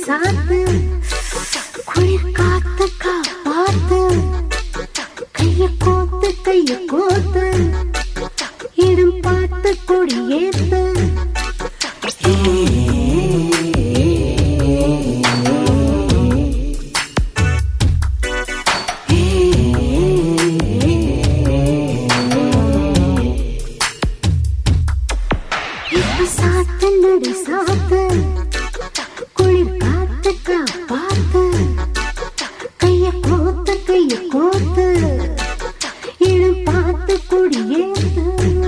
சாத்து குளிர் காத்து காப்பாத்து கைய கோத்து கைய கோத்து இடம் பார்த்து கொடியேத்து இப்ப சாத்து நடி சாத்து குளிர் காத்து காப்பாத்து கைய கோத்து கைய கோத்து இடம் பார்த்து கொடியேத்து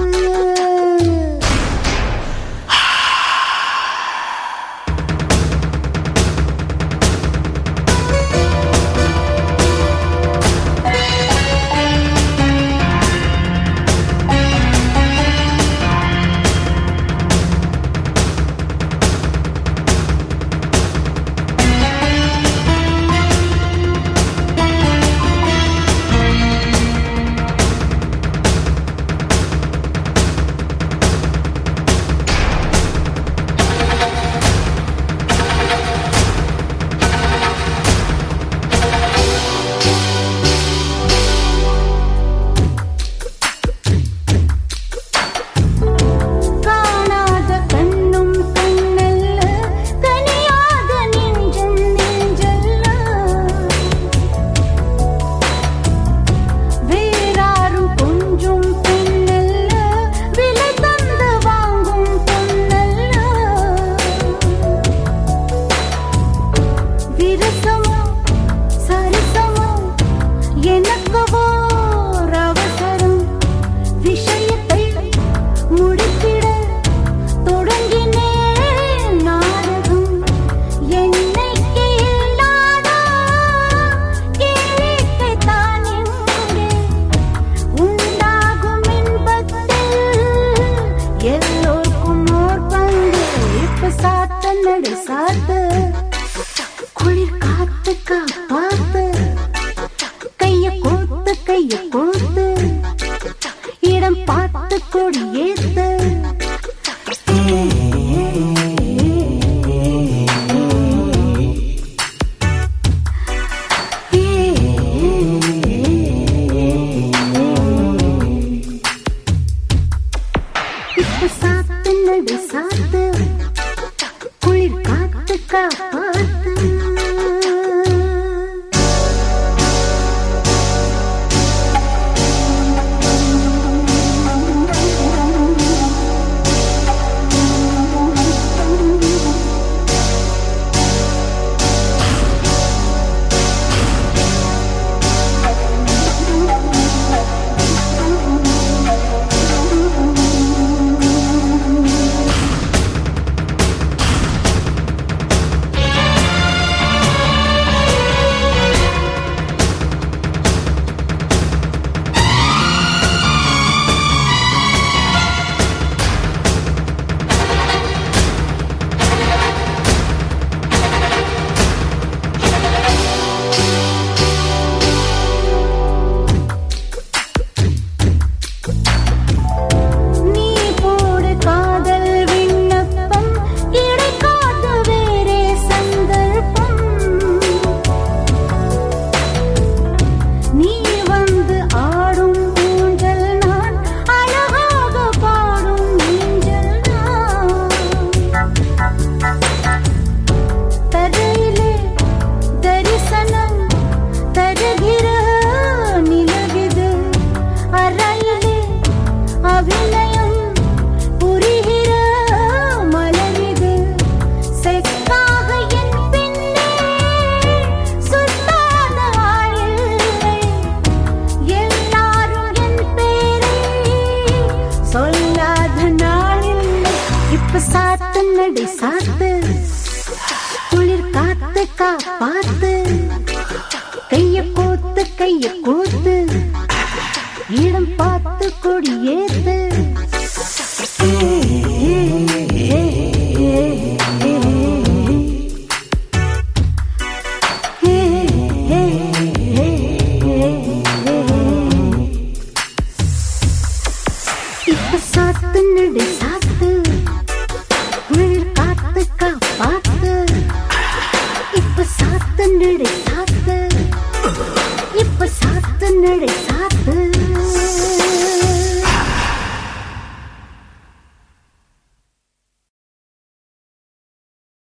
காணாத கண்ணும் கண்ணல்ல கனியாத நெஞ்சும் நெஞ்சல்ல வேறாரும் கொஞ்சும் பெண்ணல்ல விலை தந்து வாங்கும் பொன்னல்ல விரசமோ சரிசமோ எனக்கு ஓர் அவசரம் விஷயத்தை முடித்திட தொடங்கினேன் நாடகம் என்னைக்கு இல்லாத கேளிக்கை தான் இங்கே உண்டாகும் இன்பத்தில் எல்லோருக்கும் ஓர் பங்கு இப்ப சாத்த நடு சாத்து குளிர் காத்து காப்பாத்து கைய கோத்து கைய கோத்து இடம் பார்த்து கொடியேத்து இப்ப சாத்து நடு சாத்து குளிர் காத்து காப்பாத்து நீ போடு காதல் விண்ணப்பம் கிடைக்காத வேறே சந்தர்ப்பம் நீ வந்து ஆடும் ஊஞ்சல் நான் அழகாக பாடும் ஊஞ்சல் நான் தரையிலே தரிசனம் தருகிற நிலவிது அறையிலே அபிநயம் புரிகிற மலரிது செக்காக என் பின்னே சுத்தாத ஆளில்லை எல்லாரும் என் பேரை சொல்லாத நாளில்லை இப்ப சாத்து நடி சாத்து குளிர் காத்து காப்பாத்து கைய கோத்து கைய கோத்து இடம் பார்த்து கொடியேத்து இப்ப சாத்து நடு சாத்து குளிர் காத்து காப்பாத்து நடி